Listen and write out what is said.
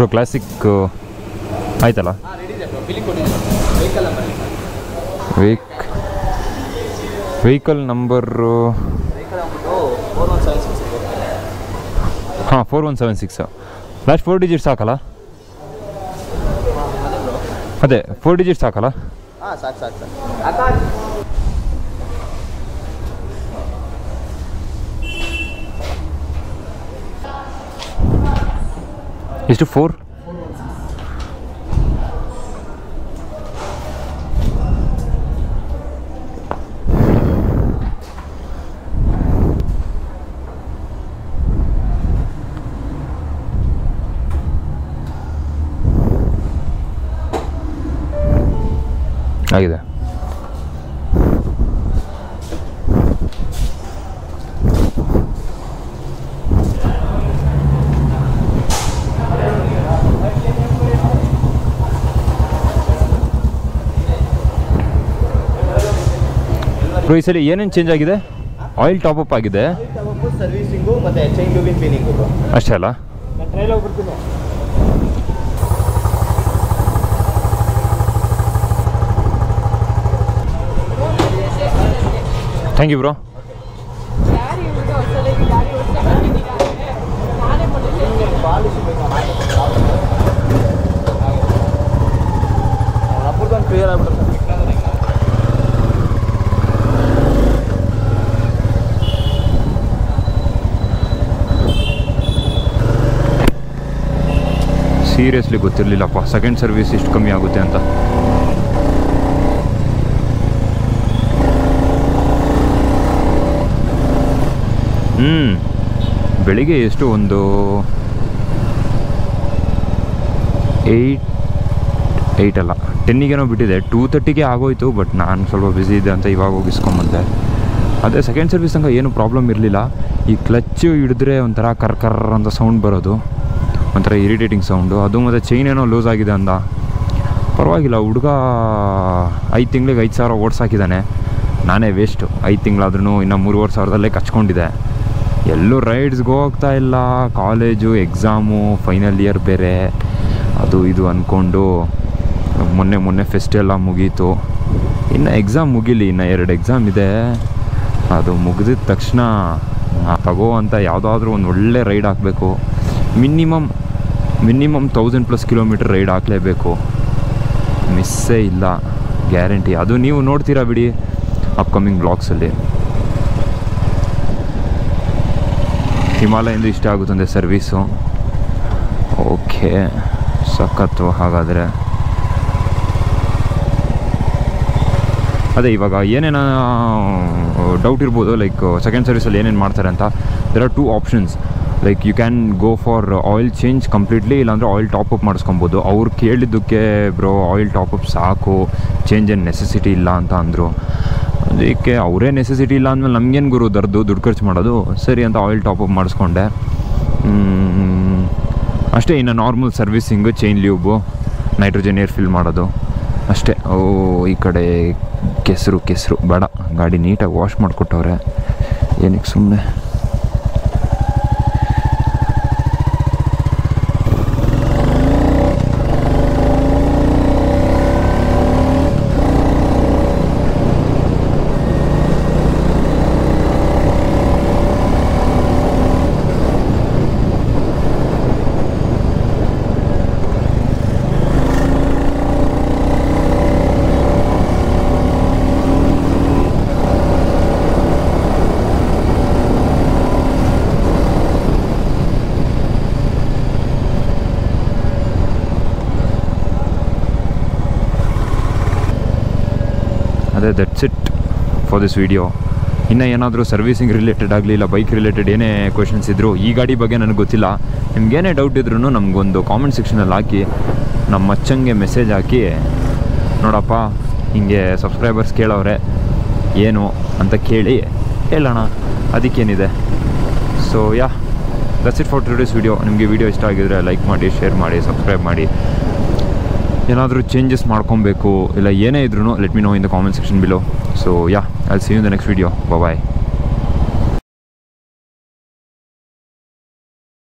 bro classic ಆಯ್ತಲ್ಲ ಹಾಂ ready ಇದೆ ಬ್ರೋ ಬಿಲ್ಲಿಂಗ್ ಕೊಟ್ಟಿದ್ದೀನಿ vehicle number vehicle vehicle number vehicle ಅಂದ್ಬಿಟ್ಟು ಫೋರ್ ಒನ್ ಸೆವೆನ್ ಸಿಕ್ಸ್ ಹಾಂ four one seven six last four digits ಸಾಕಲ್ಲ ಅದೇ ಬ್ರೋ ಅದೇ ಫೋರ್ ಡಿಜಿಟ್ಸ್ ಸಾಕಲ್ಲ ಹಾಂ ಸಾಕು ಸಾಕು ಸಾಕು ಎಷ್ಟು ಫೋರ್ ಆಗಿದೆ ಬ್ರೋ ಈ ಸಲ ಏನೇನು ಚೇಂಜ್ ಆಗಿದೆ ಆಯಿಲ್ ಟಾಪ್ ಅಪ್ ಆಗಿದೆ ಸರ್ವಿಸಿಂಗು ಮತ್ತು ಚೈನ್ ಟ್ಯೂಬಿನ್ ಕ್ಲೀನಿಂಗು ಬ್ರೋ ಅಷ್ಟೇ ಅಲ್ಲ ನಾನು ಟ್ರೈಲ್ ಹೋಗ್ಬಿಡ್ತೀನಿ ಥ್ಯಾಂಕ್ ಯು ಬ್ರೋ ಗಾಡಿ ಇವ್ರದ್ದು ಹೊಸದಾಗಿ ಗಾಡಿ ಓಡಿಸ್ತಾ ಬಂದಿದ್ದೀರಾ ನಾನೇ ಮೊನ್ನೆ ಪಾಲಿಶ್ ಬೇಕಾ ಹಬ್ಬದೊಂದು ಕ್ಲಿಯರ್ ಆಗ್ಬಿಡುತ್ತೆ ಸೀರಿಯಸ್ಲಿ ಗೊತ್ತಿರಲಿಲ್ಲಪ್ಪ ಸೆಕೆಂಡ್ ಸರ್ವಿಸ್ ಇಷ್ಟು ಕಮ್ಮಿ ಆಗುತ್ತೆ ಅಂತ ಹ್ಞೂ ಬೆಳಿಗ್ಗೆ ಎಷ್ಟು ಒಂದು ಏಯ್ಟ್ ಏಯ್ಟ್ ಅಲ್ಲ ಟೆನ್ನಿಗೇನೋ ಬಿಟ್ಟಿದೆ ಟೂ ತರ್ಟಿಗೆ ಆಗೋಯ್ತು ಬಟ್ ನಾನು ಸ್ವಲ್ಪ ಬ್ಯುಸಿ ಇದ್ದೆ ಅಂತ ಇವಾಗ ಹೋಗಿಸ್ಕೊಂಬಂದೆ ಅದೇ ಸೆಕೆಂಡ್ ಸರ್ವಿಸ್ ತನಕ ಏನು ಪ್ರಾಬ್ಲಮ್ ಇರಲಿಲ್ಲ ಈ ಕ್ಲಚ್ಚು ಹಿಡಿದ್ರೆ ಒಂಥರ ಕರ್ ಕರ್ ಅಂತ ಸೌಂಡ್ ಬರೋದು ಒಂಥರ ಇರಿಟೇಟಿಂಗ್ ಸೌಂಡು ಅದು ಮತ್ತು ಚೈನ್ ಏನೋ ಲೂಸ್ ಆಗಿದೆ ಅಂದ ಪರವಾಗಿಲ್ಲ ಹುಡುಗ ಐದು ತಿಂಗಳಿಗೆ ಐದು ಸಾವಿರ ಓಡ್ಸಾಕಿದ್ದಾನೆ ನಾನೇ ವೇಸ್ಟು ಐದು ತಿಂಗಳಾದ್ರೂ ಇನ್ನು ಮೂರುವರೆ ಸಾವಿರದಲ್ಲೇ ಕಚ್ಕೊಂಡಿದ್ದೆ ಎಲ್ಲೂ ರೈಡ್ಸ್ಗೆ ಹೋಗ್ತಾ ಇಲ್ಲ ಕಾಲೇಜು ಎಕ್ಸಾಮು ಫೈನಲ್ ಇಯರ್ ಬೇರೆ ಅದು ಇದು ಅಂದ್ಕೊಂಡು ಮೊನ್ನೆ ಮೊನ್ನೆ ಫೆಸ್ಟ್ ಎಲ್ಲ ಮುಗೀತು ಇನ್ನು ಎಕ್ಸಾಮ್ ಮುಗೀಲಿ ಇನ್ನು ಎರಡು ಎಕ್ಸಾಮ್ ಇದೆ ಅದು ಮುಗಿದಿದ ತಕ್ಷಣ ಆ ತಗೋ ಅಂತ ಯಾವುದಾದ್ರೂ ಒಂದು ಒಳ್ಳೆ ರೈಡ್ ಹಾಕಬೇಕು minimum minimum thousand plus kilometre ride ಹಾಕಲೇಬೇಕು ಮಿಸ್ಸೇ ಇಲ್ಲ ಗ್ಯಾರಂಟಿ ಅದು ನೀವು ನೋಡ್ತೀರಾ ಬಿಡಿ ಅಪ್ಕಮಿಂಗ್ ಬ್ಲಾಗ್ಸಲ್ಲಿ ಹಿಮಾಲಯಿಂದ ಇಷ್ಟ ಆಗುತ್ತಂತೆ ಸರ್ವೀಸು ಓಕೆ ಸಖತ್ತು ಹಾಗಾದರೆ ಅದೇ ಇವಾಗ ಏನೇನು ಡೌಟ್ ಇರ್ಬೋದು ಲೈಕ್ ಸೆಕೆಂಡ್ ಸರ್ವಿಸಲ್ಲಿ ಏನೇನು ಮಾಡ್ತಾರೆ ಅಂತ there are two options like you can go for oil change completely ಇಲ್ಲಾಂದರೆ ಆಯಿಲ್ ಟಾಪಪ್ ಮಾಡಿಸ್ಕೊಬೋದು ಅವ್ರು ಕೇಳಿದ್ದಕ್ಕೆ ಬ್ರೋ ಆಯಿಲ್ ಟಾಪಪ್ ಸಾಕು ಚೇಂಜ್ ಏನು ನೆಸೆಸಿಟಿ ಇಲ್ಲ ಅಂತ ಅಂದರು ಅದಕ್ಕೆ ಅವರೇ ನೆಸೆಸಿಟಿ ಇಲ್ಲ ಅಂದಮೇಲೆ ನಮಗೇನು ಗುರು ದರ್ದು ದುಡ್ಡು ಖರ್ಚು ಮಾಡೋದು ಸರಿ ಅಂತ ಆಯಿಲ್ ಟಾಪಪ್ ಮಾಡಿಸ್ಕೊಂಡೆ ಮ್, ಅಷ್ಟೇ ಇನ್ನು normal servicing chain lube nitrogen air fill ಮಾಡೋದು ಅಷ್ಟೇ ಓ ಈ ಕಡೆ ಕೆಸರು ಕೆಸರು ಬೇಡ ಗಾಡಿ ನೀಟಾಗಿ ವಾಶ್ ಮಾಡಿಕೊಟ್ಟವ್ರೆ ಏನಕ್ಕೆ ಸುಮ್ಮನೆ ಅದೇ that's it for this video ಇನ್ನು ಏನಾದರೂ ಸರ್ವಿಸಿಂಗ್ ರಿಲೇಟೆಡ್ ಆಗಲಿ ಇಲ್ಲ ಬೈಕ್ ರಿಲೇಟೆಡ್ ಏನೇ ಕ್ವೆಶನ್ಸ್ ಇದ್ದರೂ ಈ ಗಾಡಿ ಬಗ್ಗೆ ನನಗೆ ಗೊತ್ತಿಲ್ಲ ನಿಮ್ಗೇನೇ ಡೌಟ್ ಇದ್ರೂ ನಮಗೊಂದು ಕಾಮೆಂಟ್ ಸೆಕ್ಷನಲ್ಲಿ ಹಾಕಿ ನಮ್ಮ ಮಚ್ಚಂಗೆ ಮೆಸೇಜ್ ಹಾಕಿ ನೋಡಪ್ಪ ಹಿಂಗೆ ಸಬ್ಸ್ಕ್ರೈಬರ್ಸ್ ಕೇಳೋರೆ ಏನು ಅಂತ ಕೇಳಿ ಹೇಳೋಣ ಅದಕ್ಕೇನಿದೆ so yeah that's it for today's video ನಿಮಗೆ ವಿಡಿಯೋ ಇಷ್ಟ ಆಗಿದ್ರೆ ಲೈಕ್ ಮಾಡಿ ಶೇರ್ ಮಾಡಿ ಸಬ್ಸ್ಕ್ರೈಬ್ ಮಾಡಿ ಏನಾದರೂ ಚೇಂಜಸ್ ಮಾಡ್ಕೊಬೇಕು ಇಲ್ಲ ಏನೇ ಇದ್ರೂ let me know in the comment section below so yeah I see you the next video bye